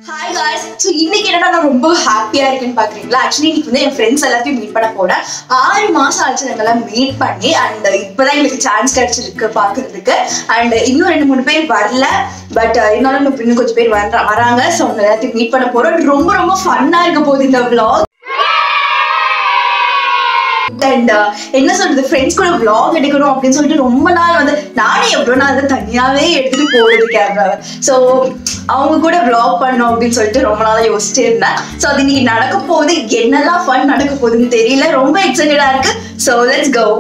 Hi guys so இன்னைக்கு என்னடா நான் ரொம்ப ஹாப்பியா இருக்கேன்னு பாக்குறீங்களா ஆக்சுவலி இன்னைக்கு வந்து என் ஃப்ரெண்ட்ஸ் எல்லாத்தையும் மீட் பண்ண போனேன் ஆறு மாசம் ஆச்சு நாங்கெல்லாம் மீட் பண்ணி அண்ட் இப்பதான் எங்களுக்கு சான்ஸ் கிடைச்சிருக்கு பாக்குறதுக்கு அண்ட் இன்னும் ரெண்டு மூணு பேர் வரல பட் இருந்தாலும் இன்னும் இன்னும் கொஞ்சம் பேர் வர வராங்க ஸோ அவங்க எல்லாத்தையும் மீட் பண்ண போறோம் ரொம்ப ரொம்ப ஃபன்னா இருக்க போகுது இந்த vlog அண்ட் என்ன சொல்றது ஃப்ரெண்ட்ஸ் கூட vlog எடுக்கணும் அப்படின்னு சொல்லிட்டு ரொம்ப நாள் வந்து நானே எவ்வளோ நாள் வந்து தனியாவே எடுத்துட்டு போகுது கேமராவை ஸோ அவங்க கூட vlog பண்ணணும் அப்படின்னு சொல்லிட்டு ரொம்ப நாளா யோசிச்சே இருந்தேன் ஸோ அது இன்னைக்கு நடக்க போகுது என்னெல்லாம் ஃபன் நடக்க போகுதுன்னு தெரியல ரொம்ப எக்ஸைட்டடா இருக்கு so let's go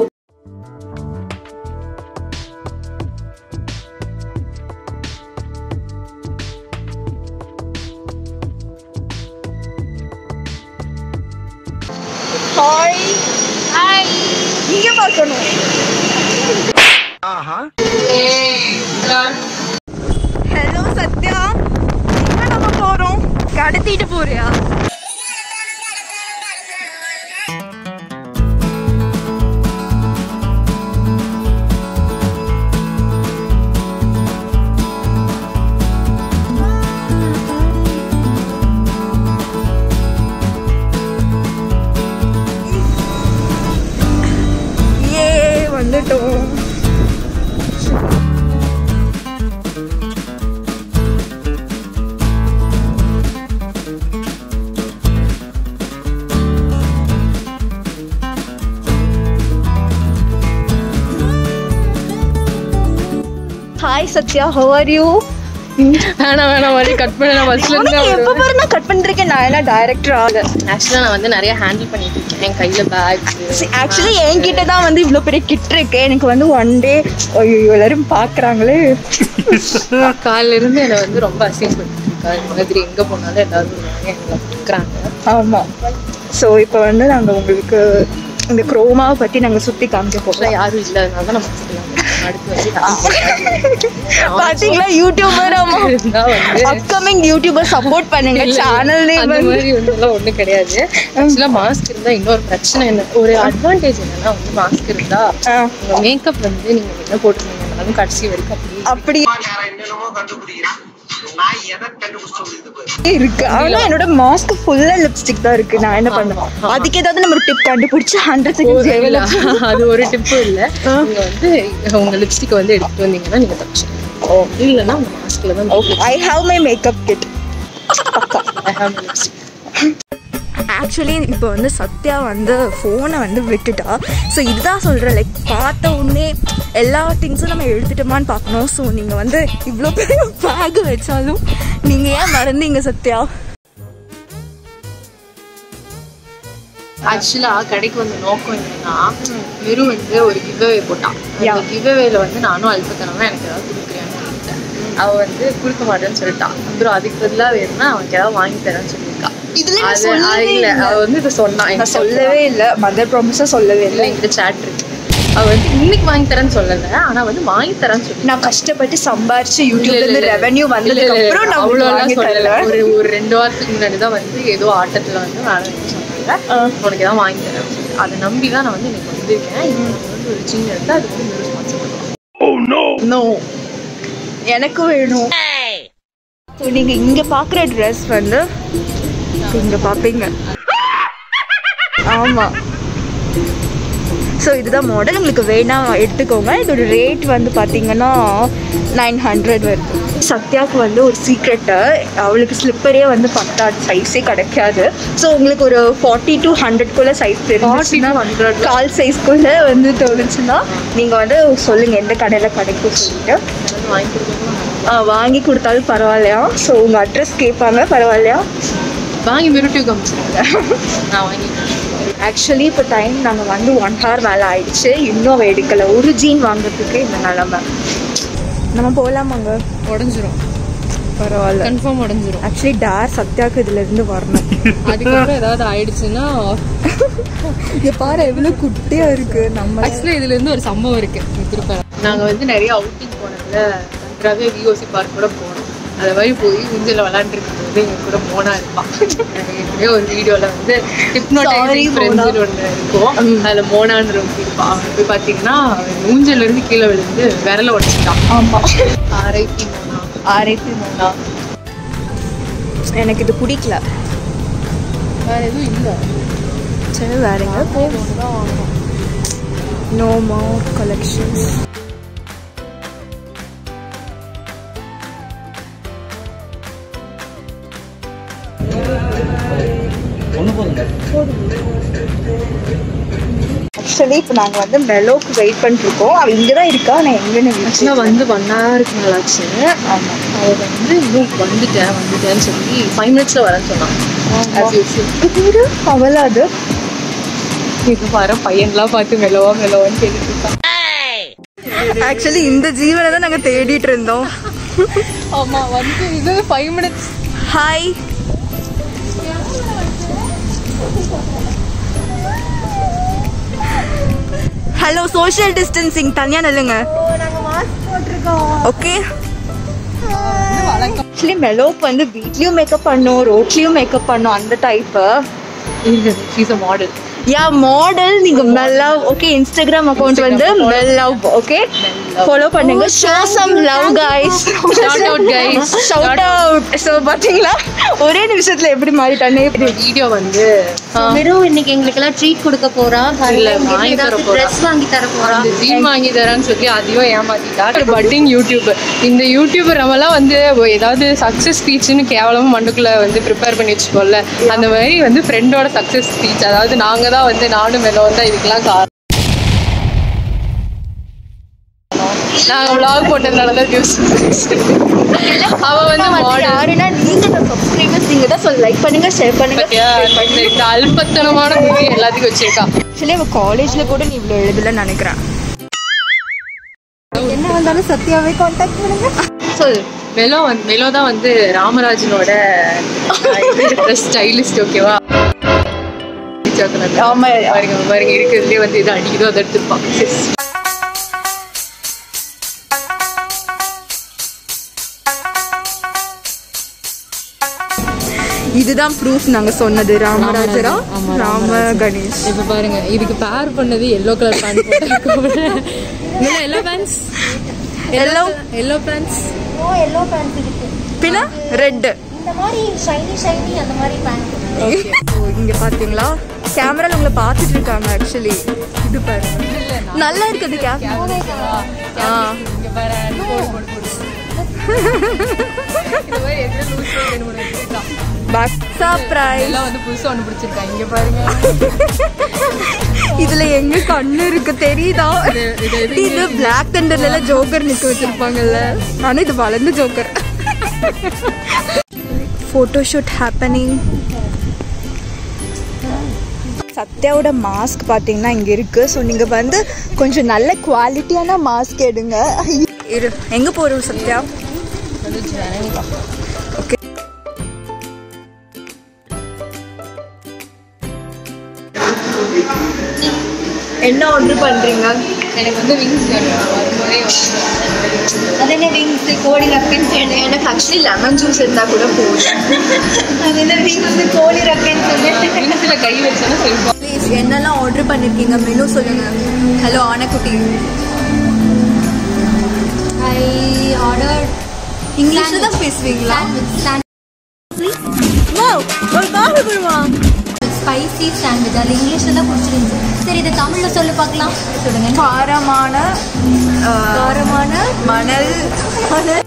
hi hi நீங்க பார்க்கணும் ஹலோ சத்யா எங்க நம்ம போறோம் கடத்திட்டு போறியா ஏ வந்துட்டோம் hi Sathya how are you வேணாம் வேணாம் வழி கட் பண்ண நான் பஸ்ல இருந்து உனக்கு எப்ப பாரு நான் கட் பண்ணிருக்கேன் நான் என்ன டைரக்டர் ஆக ஆக்சுவலா நான் வந்து நிறைய ஹேண்டில் பண்ணிட்டு இருக்கேன் என் கையில பேக் ஆக்சுவலி என்கிட்ட தான் வந்து இவ்வளோ பெரிய கிட் இருக்கு எனக்கு வந்து ஒன் டே ஐயோ எல்லாரும் பாக்குறாங்களே காலையில இருந்து என்னை வந்து ரொம்ப அசிங்கப்பட்டிருக்கா இந்த மாதிரி எங்க போனாலும் எல்லாரும் வருவாங்க எங்களை பார்க்குறாங்க ஆமா ஸோ இப்போ வந்து நாங்க உங்களுக்கு இந்த குரோமாவை பத்தி நாங்க சுத்தி காமிக்க போறோம் யாரும் இல்லாதனால தான் நம்ம பார்த்துக்கலாம் அடுத்து வந்து யாரும் பாத்தீங்களா யூடியூபர் ஆமா இருந்தா வந்து அப்கமிங் யூடியூபர் சப்போர்ட் பண்ணுங்க சேனல் அந்த மாதிரி வந்து எல்லாம் ஒண்ணும் கிடையாது ஆக்சுவலா மாஸ்க் இருந்தா இன்னொரு பிரச்சனை என்ன ஒரு அட்வான்டேஜ் என்னன்னா வந்து மாஸ்க் இருந்தா உங்க மேக்கப் வந்து நீங்க என்ன போட்டுருந்தீங்கன்னாலும் கடைசி வரைக்கும் அப்படியே அப்படி நேரம் என்னென்னமோ கண்டுபிடிக்கிறான் நான் எதை கண்டுபிடிச்சு சொல்லிட்டு போய் இருக்கு ஆனா என்னோட மாஸ்க் ஃபுல்லா லிப்ஸ்டிக் தான் இருக்கு நான் என்ன பண்ணுவேன் அதுக்கு ஏதாவது நம்ம டிப் கண்டுபிடிச்சு ஹண்ட்ரட் ஒரு செகண்ட்ஸ் இல்ல, அது ஒரு டிப்பு இல்ல நீங்க வந்து உங்க லிப்ஸ்டிக் வந்து எடுத்துட்டு வந்தீங்கன்னா நீங்க தப்பிச்சிடலாம் இல்லைன்னா உங்க மாஸ்க்ல தான் I have my makeup kit I have my lipstick. Actually இப்போ வந்து சத்யா வந்து ஃபோனை வந்து விட்டுட்டா ஸோ இதுதான் சொல்கிறேன் லைக் பார்த்த உடனே எல்லா திங்ஸும் நம்ம எடுத்துட்டோமான்னு பார்க்கணும் ஸோ நீங்கள் வந்து இவ்வளோ பெரிய பேக் வச்சாலும் நீங்கள் ஏன் மறந்தீங்க சத்யா ஆக்சுவலா கடைக்கு வந்த நோக்கம் என்னன்னா வெறு வந்து ஒரு கிவ்அவே போட்டான் Yeah. அந்த கிவ்அவேல வந்து நானும் அல்பத்தனமா எனக்கு ஏதாவது கொடுக்குறேன்னு கேட்டேன் அவ வந்து கொடுக்க மாட்டேன்னு சொல்லிட்டான் அப்புறம் அதுக்கு பதிலாக வேணும்னா அவனுக்கு ஏதாவது வாங்கி தரேன்னு சொல்லியிருக்கா இதுல அது அது இல்ல அவ வந்து இதை சொன்னான் நான் சொல்லவே இல்லை மதர் ப்ராமிஸாக சொல்லவே இல்ல இல்லை என்கிட்ட சேட் இருக்கு அவ வந்து இன்னைக்கு வாங்கி தரேன்னு சொல்லல ஆனா வந்து வாங்கி தரேன்னு சொல்லி நான் கஷ்டப்பட்டு சம்பாரிச்சு யூடியூப்ல இருந்து ரெவென்யூ வந்ததுக்கு அப்புறம் நான் உங்களுக்கு அவ்வளோலாம் வாங்கி சொல்லல தரேன் ஒரு ஒரு ரெண்டு வாரத்துக்கு முன்னாடி தான் வந்து ஏதோ ஆட்டத்துல வந்து வேலை சொன்னாங்க உனக்கு தான் வாங்கி தரேன் அதை நம்பி தான் நான் வந்து எனக்கு வந்திருக்கேன் இப்போ வந்து ஒரு சின்ன எடுத்து அது வந்து ரெஸ்பான்சிபிள் நோ எனக்கு வேணும் So, நீங்க இங்க பாக்குற ட்ரெஸ் வந்து இங்க பாப்பீங்க ஆமா ஸோ இதுதான் மாடல் உங்களுக்கு வேணாம் எடுத்துக்கோங்க இதோட ரேட் வந்து பார்த்தீங்கன்னா நைன் ஹண்ட்ரட் வருது சத்யாவுக்கு வந்து ஒரு சீக்ரெட்டு அவளுக்கு ஸ்லிப்பரே வந்து பத்தாது சைஸே கிடைக்காது ஸோ உங்களுக்கு ஒரு ஃபார்ட்டி டு ஹண்ட்ரட்குள்ளே சைஸ் தெரிஞ்சுச்சுன்னா ஹண்ட்ரட் கால் சைஸ்க்குள்ளே வந்து தோணுச்சுன்னா நீங்கள் வந்து சொல்லுங்கள் எந்த கடையில் கிடைக்கும் சொல்லிட்டு வாங்கி கொடுக்கணும் ஆ, வாங்கி கொடுத்தாலும் பரவாயில்லையா ஸோ உங்கள் அட்ரஸ் கேட்பாங்க பரவாயில்லையா வாங்கி மிருட்டி காமிச்சிருங்க நான் வாங்கி ஆக்சுவலி இப்போ டைம் நாங்கள் வந்து ஒன் ஹவர் மேலே ஆயிடுச்சு இன்னும் அவ எடுக்கலை ஒரு ஜீன் வாங்குறதுக்கு இந்த நிலமை நம்ம போகலாமாங்க உடஞ்சிரும் பரவாயில்ல கன்ஃபார்ம் உடஞ்சிரும் ஆக்சுவலி டேர் சத்யாக்கு இதுல இருந்து வரணும் அதுக்கப்புறம் ஏதாவது ஆயிடுச்சுன்னா இங்க பாரு எவ்வளவு குட்டியா இருக்கு நம்ம ஆக்சுவலி இதுல இருந்து ஒரு சம்பவம் இருக்கு திருப்ப நாங்க வந்து நிறைய அவுட்டிங் போனதுல நன்றாகவே விஓசி பார்க் கூட போனோம் அது மாதிரி போய் ஊஞ்சல விளாண்டுருக்கும் போது எங்க கூட மோனா இருப்பான் எனக்கு ஏற்கனவே ஒரு வீடியோல வந்து Sorry, ஹிப்னோடைசிங் மோனா. ஃப்ரெண்ட்ஸ்னு ஒன்று இருக்கும் அதுல மோனான்றவங்க இருப்பான் அவன் போய் பாத்தீங்கன்னா அவன் ஊஞ்சல்ல இருந்து கீழே விழுந்து விரல உடச்சிட்டான் ஆமா ஆர்ஐபி மோனா ஆர்ஐபி மோனா எனக்கு இது பிடிக்கல வேற எதுவும் இல்லை சரி வேறங்க போ தான் வாங்கணும் நோ மோர் கலெக்ஷன்ஸ் ஆக்சுவலி இப்போ நாங்கள் வந்து மெலோக்கு வெயிட் பண்ணிருக்கோம் அவள் இங்கே தான் இருக்கா நான் எங்கன்னு ஆக்சுவலாக வந்து ஒன் ஹவருக்கு மேலே ஆச்சு ஆமாம் அவள் வந்து இன்னும் வந்துட்டேன் வந்துட்டேன்னு சொல்லி ஃபைவ் மினிட்ஸில் வரேன்னு சொன்னான் As usual. அவளா அது இது வர பையன்லாம் பார்த்து மெலவா மெலவான்னு கேட்டுட்டு இருக்கான் ஆக்சுவலி இந்த ஜீவனை தான் நாங்கள் தேடிட்டு இருந்தோம் ஆமாம் வந்து இது five minutes hi hello social distancing தனியா நில்லுங்க ஓகே ஆக்சுவலி மெலோப் வந்து வீட்லயும் மேக்கப் பண்ணும் ரோட்லயும் மேக்கப் பண்ணும் அந்த டைப்பு இல்லை she's uh model yeah model நீங்க மெல்லவ் ஓகே இன்ஸ்டாகிராம் அக்கவுண்ட் வந்து மெல்லவ் ஓகே ஃபாலோ பண்ணுங்க show some love guys Shout out, guys. Shout out so பாத்தீங்களா ஒரே நிமிஷத்துல எப்படி மாறிட்டானே வீடியோ வந்து வெறும் இன்னைக்கு எங்களுக்கு எல்லாம் ட்ரீட் கொடுக்க போறா இல்ல, வாங்கி தர போறா. ட்ரெஸ் வாங்கி தர போறா அந்த ஜீம் வாங்கி தரேன்னு சொல்லி அதையும் ஏமாத்திட்டா பட்டிங் யூடியூபர் இந்த யூடியூபர் நம்மலாம் வந்து ஏதாவது சக்ஸஸ் ஸ்பீச்னு கேவலமா மண்டுக்குள்ள வந்து ப்ரிப்பேர் பண்ணி வச்சுக்கோல்ல அந்த மாதிரி வந்து ஃப்ரெண்டோட சக்ஸஸ் ஸ்பீச் அதாவது நாங்க தான் வந்து நானும் மேல வந்து இதுக்கெல்லாம் காரணம் நாங்க vlog போட்டதுனால தான் நியூஸ் அவ வந்து மாடல் யாருன்னா நீங்க தான் சப்ஸ்கிரைபர்ஸ் நீங்க தான் சொல்ல லைக் பண்ணுங்க ஷேர் பண்ணுங்க இந்த இந்த அல்பத்தனமான மூவி எல்லாத்துக்கும் வச்சிருக்கா ஆக்சுவலி அவ காலேஜ்ல கூட நீ இவ்வளவு எழுதலன்னு நினைக்கிறேன் என்ன வந்தாலும் சத்யாவே காண்டாக்ட் பண்ணுங்க சொல் மெலோ வந்து மெலோ தான் வந்து ராமராஜனோட ஸ்டைலிஸ்ட் ஓகேவா ஆமா. பாருங்க பாருங்க இருக்கிறதுலே வந்து இது அடிக்குதோ அதை எடுத்துப்பான் இதுதான் ப்ரூஃப் நாங்க சொன்னது ராமராஜரா ஆமா, ராம ராமராஜர். கணேஷ் இப்ப பாருங்க இதுக்கு பேர் பண்ணது எல்லோ கலர் பேண்ட் போட்டு yellow pants yellow yellow pants oh yellow pant இருக்கு பின்ன ரெட் இந்த மாதிரி ஷைனி ஷைனி அந்த மாதிரி பேண்ட் இங்க பாத்தீங்களா கேமரால உங்களை பார்த்துட்டு இருக்காங்க ஆக்சுவலி இது பாருங்க நல்லா இருக்குது கேமரா ஆ இங்க பாரு கோடு போட்டு போடு இந்த மாதிரி எந்த லூஸ் ரெண்டு மூணு வச்சிருக்கான் பேக் சர்ப்ரைஸ் எல்லாம் வந்து புதுசா ஒண்ணு பிடிச்சிருக்கா இங்க பாருங்க இதுல எங்க கண்ணு இருக்கு தெரியுதா இது இது பிளாக் தண்டர்ல எல்லாம் ஜோக்கர் நிக்க வச்சிருப்பாங்கல்ல ஆனா இது வளர்ந்த ஜோக்கர் ஃபோட்டோஷூட் ஹேப்பனிங் சத்யாவோட மாஸ்க் பார்த்தீங்கன்னா இங்கே இருக்கு ஸோ நீங்கள் வந்து கொஞ்சம் நல்ல குவாலிட்டியான மாஸ்க் எடுங்க இரு எங்கே போகிறோம் சத்யா ஓகே என்ன ஆர்டர் பண்ணுறீங்க எனக்கு வந்து விங்ஸ் வேணும் வரும்போதே அது என்ன விங்ஸ் கோழி ரக்கன்ஸ் எனக்கு ஆக்சுவலி லெமன் ஜூஸ் இருந்தால் கூட போதும் அது என்ன விங்ஸ் கோழி ரக்கன்ஸ் விங்ஸ்ல கை வச்சோன்னா செல்ஃபா ப்ளீஸ் என்னெல்லாம் ஆர்டர் பண்ணிருக்கீங்க மெனு சொல்லுங்க ஹலோ ஆனக்குட்டி ஐ ஆர்டர் இங்கிலீஷ்ல தான் பேசுவீங்களா ஒரு காஃபி போடுவா ஸ்பைசி சாண்ட்விச் அது இங்கிலீஷ்ல தான் பிடிச்சிருந்துச்சு சரி இதை தமிழ்ல சொல்லி பார்க்கலாம் சொல்லுங்க காரமான காரமான மணல் மணல்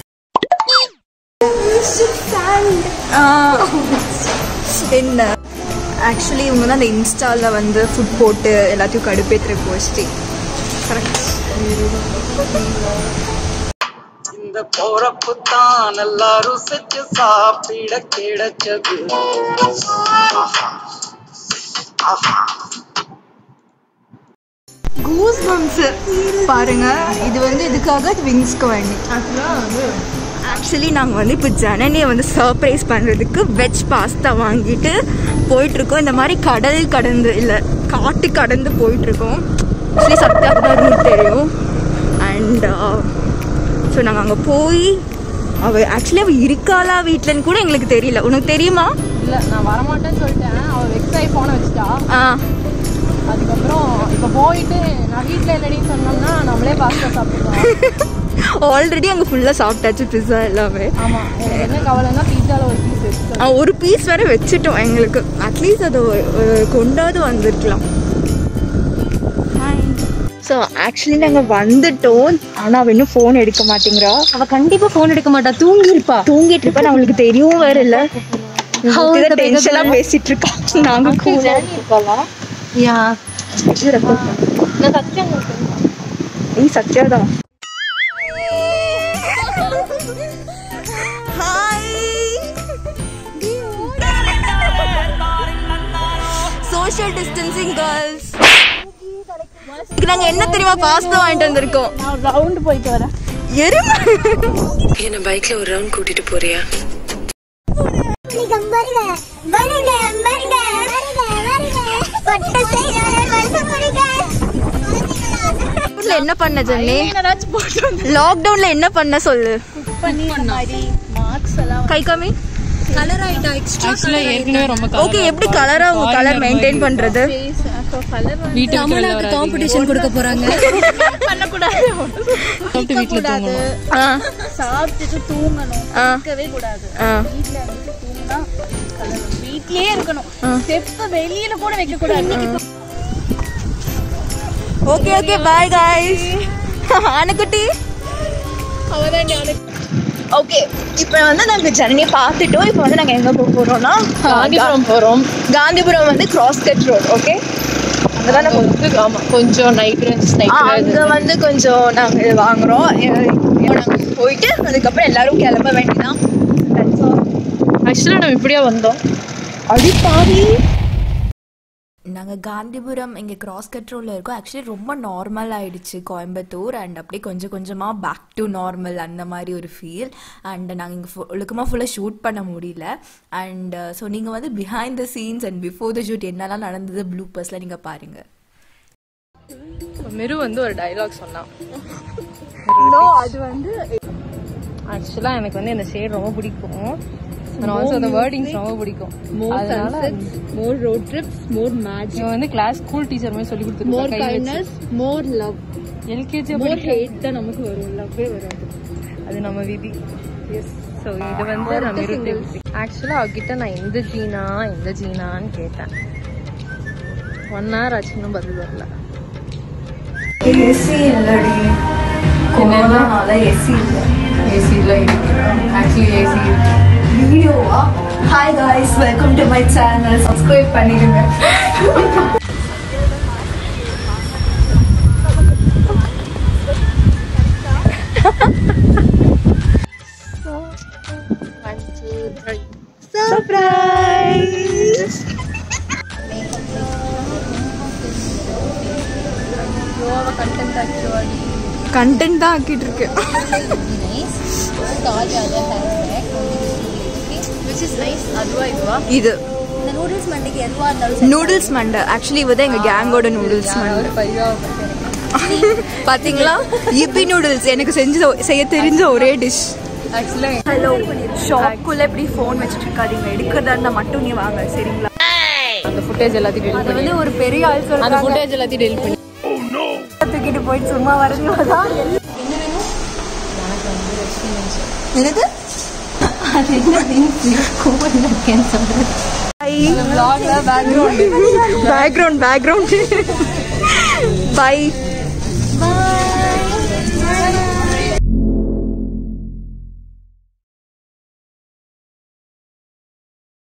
ஆ, என்ன ஆக்சுவலி இவங்க தான் அந்த இன்ஸ்டாவில் வந்து ஃபுட் போட்டு எல்லாத்தையும் கடுப்பேற்றுற கோஷ்டி கரெக்ட் இந்த போறப்பு தான் நல்லா ருசிச்சு சாப்பிட கிடைச்சது ஆஹா. ஆஹா. கூஸ் பம்ப்ஸ் பாருங்க இது வந்து இதுக்காக விங்ஸ்க்கு வேண்டி ஆக்சுவலி நாங்கள் வந்து இப்போ ஜனனியை வந்து சர்ப்ரைஸ் பண்ணுறதுக்கு வெஜ் பாஸ்தா வாங்கிட்டு போயிட்டுருக்கோம் இந்த மாதிரி கடல் கடந்து இல்லை காட்டு கடந்து போயிட்டுருக்கோம் ஆக்சுவலி சத்யாவுக்கு தான் ரூட் தெரியும் அண்ட் ஸோ நாங்கள் அங்கே போய் அவள் ஆக்சுவலி அவள் இருக்காளா வீட்டிலன்னு கூட எங்களுக்கு தெரியல உனக்கு தெரியுமா இல்ல நான் வரமாட்டேன்னு சொல்லிட்டேன் அவ வெக்ஸ் ஆகி போனை வச்சுட்டா ஆ அதுக்கப்புறம் இப்போ போயிட்டு நான் வீட்டில் இல்லடின்னு சொன்னோம்னா நம்மளே பாஸ்தா சாப்பிடுவோம் ஆல்ரெடி அங்கே ஃபுல்லாக சாப்பிட்டாச்சு பிஸ்ஸா எல்லாமே ஆமாம் எனக்கு என்ன கவலைன்னா பீஸாவில் ஒரு பீஸ் வச்சு ஆ, ஒரு பீஸ் வேற வச்சுட்டோம் எங்களுக்கு அட்லீஸ்ட் அதை அஹ், கொண்டாவது வந்திருக்கலாம் ஸோ ஆக்சுவலி நாங்கள் வந்துட்டோம் ஆனால் அவள் இன்னும் ஃபோன் எடுக்க மாட்டேங்கிறா அவ கண்டிப்பா போன் எடுக்க மாட்டா தூங்கி இருப்பா தூங்கிட்டு இருப்பா அவளுக்கு தெரியவும் வேற இல்லை How is the டென்ஷனாக பேசிட்டு இருக்கா நாங்கள் கூட யா நீ சத்யா தான் சோஷியல் டிஸ்டன்சிங் கேர்ள்ஸ் நாங்க என்ன தெரியுமா பாஸ்தா வாங்கிட்டு வந்திருக்கோம் ரவுண்டு போயிட்டு வரேன் எருமை என்ன பைக்ல ஒரு ரவுண்ட் கூட்டிட்டு போறியா லாக்டவுன்ல என்ன பண்ண ஜென்னி லாக்டவுன்ல என்ன பண்ண சொல்லு கை காமி கலர் ஆயிட்டா எக்ஸ்ட்ரா ஆக்சுவலாக ஏற்கனவே ரொம்ப ஓகே எப்படி கலரா உங்க கலர் மெயின்டைன் பண்றது வீட்டுக்கு தமிழாக்கு காம்படிஷன் கொடுக்க போறாங்க சாப்பிட்டு வீட்டில் தூங்கணும் ஆ சாப்பிட்டுட்டு தூங்கணும் ஆ இருக்கவே கூடாது ஆ வீட்ல வந்து தூங்கினா கலரும் வீட்லயே இருக்கணும் ஸ்டெப் வெளியில கூட வைக்க கூடாது ஓகே ஓகே பாய் காய்ஸ் ஆனக்குட்டி ஓகே இப்போ வந்து நாங்க ஜனனியை பார்த்துட்டோம் இப்போ வந்து நாங்க எங்க போக போறோம்னா காந்திபுரம் போகிறோம் காந்திபுரம் வந்து கிராஸ் கட் ரோட் ஓகே அங்கதான் நம்ம வந்து ஆமாம் கொஞ்சம் நைட் ட்ரெஸ் ஆ, நைட் அங்க வந்து கொஞ்சம் நாங்க இது வாங்குறோம் எ- இப்போ நாங்க போயிட்டு அதுக்கப்புறம் எல்லாரும் கிளம்ப வேண்டியதான் ஆக்சுவலாக நம்ம இப்படியே வந்தோம் அடி பாவி நாங்கள் காந்திபுரம் இங்கே கிராஸ் கட்ரோலில் இருக்கோம் ஆக்சுவலி ரொம்ப நார்மல் ஆயிடுச்சு கோயம்புத்தூர் அண்ட் அப்படியே கொஞ்சம் கொஞ்சமாக பேக் டு நார்மல் அந்த மாதிரி ஒரு ஃபீல் அண்ட் நாங்கள் இங்கே ஒழுக்கமாக ஃபுல்லாக ஷூட் பண்ண முடியல அண்ட் ஸோ நீங்கள் வந்து behind the scenes and before the shoot என்னெல்லாம் நடந்தது ப்ளூ பர்ஸில் நீங்கள் பாருங்கள் மிரு வந்து ஒரு டைலாக் சொன்னான் அது வந்து ஆக்சுவலாக எனக்கு வந்து இந்த ஷேட் ரொம்ப பிடிக்கும் ஆல்சோ அந்த வேர்டிங்ஸ் ரொம்ப பிடிக்கும் அதனால more road trips more match இவன் வந்து கிளாஸ் ஸ்கூல் டீச்சர் மாதிரி சொல்லி மோர் கொடுத்துருக்கோம் kindness more love LKG more hate தான் நமக்கு வரும் லவ்வே வராது அது நம்ம விதி எஸ் ஸோ இது வந்து நான் மிரு ஆக்சுவலாக அவகிட்ட நான் எந்த ஜீனா எந்த ஜீனான்னு கேட்டேன் ஒன் ஹவர் ஆச்சு இன்னும் பதில் வரல ஏசி இல்லடி கொரோனால ஏசி இல்லை ஏசியில் ஆக்சுவலி ஏசி வீடியோவா hi guys welcome to my channel subscribe பண்ணிடுங்க சர்ப்ரைஸ் கண்டென்ட் தான் ஆக்கிட்டு இருக்கு இது இந்த நூடுல்ஸ் மண்டிக்கு எதுவா இருந்தாலும் நூடுல்ஸ் மண்டை ஆக்சுவலி இவ தான் எங்க கேங்கோட நூடுல்ஸ் மண்டை பாத்தீங்களா இப்பி நூடுல்ஸ் எனக்கு செஞ்சு செய்ய தெரிஞ்ச ஒரே டிஷ் ஆக்சுவலாக ஹலோ ஷாப்புக்குள்ள இப்படி ஃபோன் வச்சுட்டு இருக்காதீங்க எடுக்கிறதா இருந்தா மட்டும் நீ வாங்க சரிங்களா அந்த ஃபுட்டேஜ் எல்லாத்தையும் delete பண்ணி வந்து ஒரு பெரிய ஆள் அந்த சொல்றாங்க ஃபுட்டேஜ் எல்லாத்தையும் delete பண்ணி தூக்கிட்டு போயிட்டு சும்மா வரதுதான் என்னது பேக்ரவுண்ட் பேக்ரவுண்ட் பை